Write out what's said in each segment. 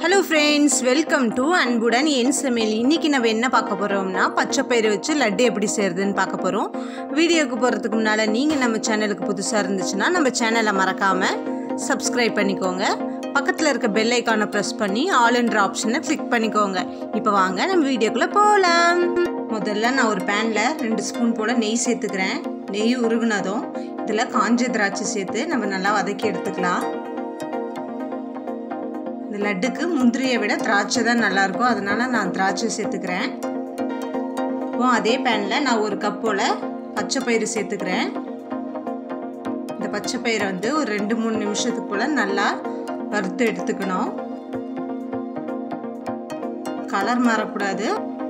hello friends welcome to அன்புடன் என் சமையல் இன்றைக்கி நம்ம என்ன பார்க்க போகிறோம்னா பச்சை பயிறு வச்சு லட்டு எப்படி செய்கிறதுன்னு பார்க்க போகிறோம் வீடியோக்கு போகிறதுக்கு முன்னால் நீங்கள் நம்ம சேனலுக்கு புதுசாக இருந்துச்சுன்னா நம்ம சேனலை மறக்காமல் சப்ஸ்கிரைப் பண்ணிக்கோங்க பக்கத்தில் இருக்க பெல் ஐக்கானை ப்ரெஸ் பண்ணி ஆல்ன்ற ஆப்ஷனை கிளிக் பண்ணிக்கோங்க இப்போ வாங்க நம்ம வீடியோக்குள்ளே போகலாம் முதல்ல நான் ஒரு பேனில் ரெண்டு ஸ்பூன் போல் நெய் சேர்த்துக்கிறேன் நெய் உருகுனதும் இதில் காஞ்ச திராட்சை சேர்த்து நம்ம நல்லா வதக்கி எடுத்துக்கலாம் இந்த லட்டுக்கு முந்திரியை விட திராட்சை தான் நல்லாயிருக்கும் அதனால நான் திராட்சை சேர்த்துக்கிறேன் இப்போ அதே பேனில் நான் ஒரு கப் போல் பச்சை பயிறு சேர்த்துக்கிறேன் இந்த பச்சை பயிரை வந்து ஒரு ரெண்டு மூணு நிமிஷத்துக்கு போல் நல்லா வறுத்து எடுத்துக்கணும் கலர் மாறக்கூடாது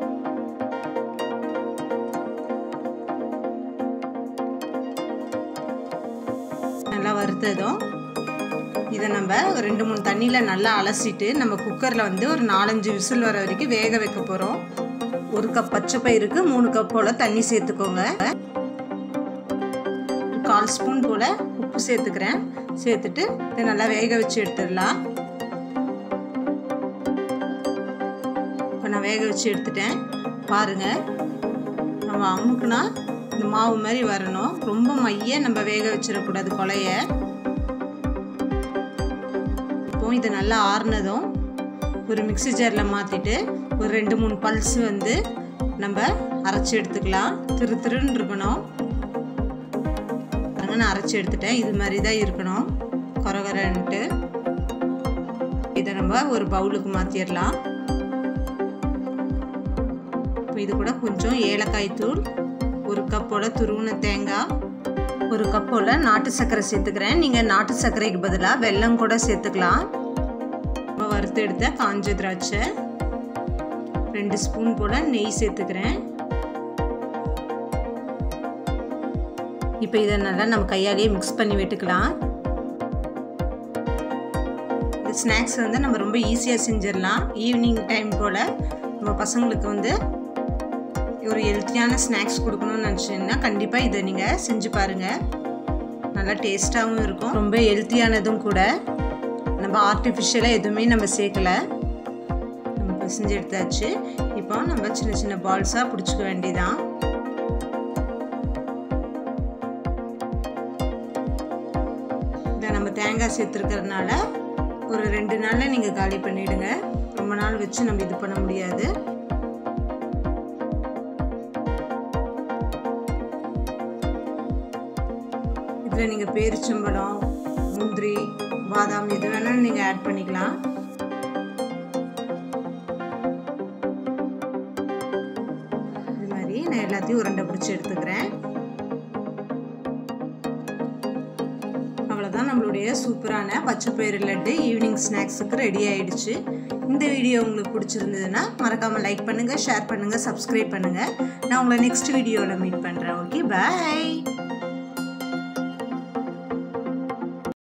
நல்லா வறுத்ததும் இதை நம்ம ஒரு ரெண்டு மூணு தண்ணியில் நல்லா அலசிட்டு நம்ம குக்கரில் வந்து ஒரு நாலஞ்சு விசில் வர வரைக்கும் வேக வைக்க போகிறோம் ஒரு கப் பச்சை பயிருக்கு மூணு கப் போல் தண்ணி சேர்த்துக்கோங்க கால் ஸ்பூன் போல் உப்பு சேர்த்துக்கிறேன் சேர்த்துட்டு இதை நல்லா வேக வச்சு எடுத்துடலாம் இப்போ நான் வேக வச்சு எடுத்துட்டேன் பாருங்கள் நம்ம அமுக்குனா இந்த மாவு மாதிரி வரணும் ரொம்ப மைய நம்ம வேக வச்சிடக்கூடாது கொலைய இப்போ இது நல்லா ஆறுனதும் ஒரு மிக்சி ஜாரில் மாற்றிட்டு ஒரு ரெண்டு மூணு பல்ஸ் வந்து நம்ம அரைச்சி எடுத்துக்கலாம் திரு திருன்னு இருக்கணும் பாருங்க நான் அரைச்சி எடுத்துட்டேன் இது மாதிரி தான் இருக்கணும் கொரகரன்ட்டு இதை நம்ம ஒரு பவுலுக்கு மாற்றிடலாம் இப்போ இது கூட கொஞ்சம் ஏலக்காய் தூள் ஒரு கப்போட துருவின தேங்காய் ஒரு கப்போல் நாட்டு சர்க்கரை சேர்த்துக்கிறேன் நீங்கள் நாட்டு சர்க்கரைக்கு பதிலாக வெல்லம் கூட சேர்த்துக்கலாம் இப்போ வறுத்து எடுத்த காஞ்ச திராட்சை ரெண்டு ஸ்பூன் போல் நெய் சேர்த்துக்கிறேன் இப்போ இதை நல்லா நம்ம கையாலேயே மிக்ஸ் பண்ணி விட்டுக்கலாம் இந்த ஸ்நாக்ஸ் வந்து நம்ம ரொம்ப ஈஸியாக செஞ்சிடலாம் ஈவினிங் டைம் போல் நம்ம பசங்களுக்கு வந்து ஒரு ஹெல்த்தியான ஸ்நாக்ஸ் கொடுக்கணும்னு நினச்சிங்கன்னா கண்டிப்பாக இதை நீங்கள் செஞ்சு பாருங்கள் நல்லா டேஸ்ட்டாகவும் இருக்கும் ரொம்ப ஹெல்த்தியானதும் கூட நம்ம ஆர்டிஃபிஷியலாக எதுவுமே நம்ம சேர்க்கலை நம்ம இப்போ செஞ்சு எடுத்தாச்சு இப்போ நம்ம சின்ன சின்ன பால்ஸாக பிடிச்சிக்க வேண்டியதான் இதை நம்ம தேங்காய் சேர்த்துருக்கிறதுனால ஒரு ரெண்டு நாளில் நீங்கள் காலி பண்ணிவிடுங்க ரொம்ப நாள் வச்சு நம்ம இது பண்ண முடியாது இதில் நீங்கள் பேரிச்சம்பழம் முந்திரி பாதாம் எது வேணாலும் நீங்கள் ஆட் பண்ணிக்கலாம் இது மாதிரி நான் எல்லாத்தையும் உருண்டை பிடிச்சி எடுத்துக்கிறேன் அவ்வளோதான் நம்மளுடைய சூப்பரான பச்சை பயிறு லட்டு ஈவினிங் ஸ்நாக்ஸுக்கு ரெடி ஆயிடுச்சு இந்த வீடியோ உங்களுக்கு பிடிச்சிருந்ததுன்னா மறக்காமல் லைக் பண்ணுங்கள் ஷேர் பண்ணுங்கள் சப்ஸ்கிரைப் பண்ணுங்கள் நான் உங்களை நெக்ஸ்ட் வீடியோவில் மீட் பண்ணுறேன் ஓகே பாய்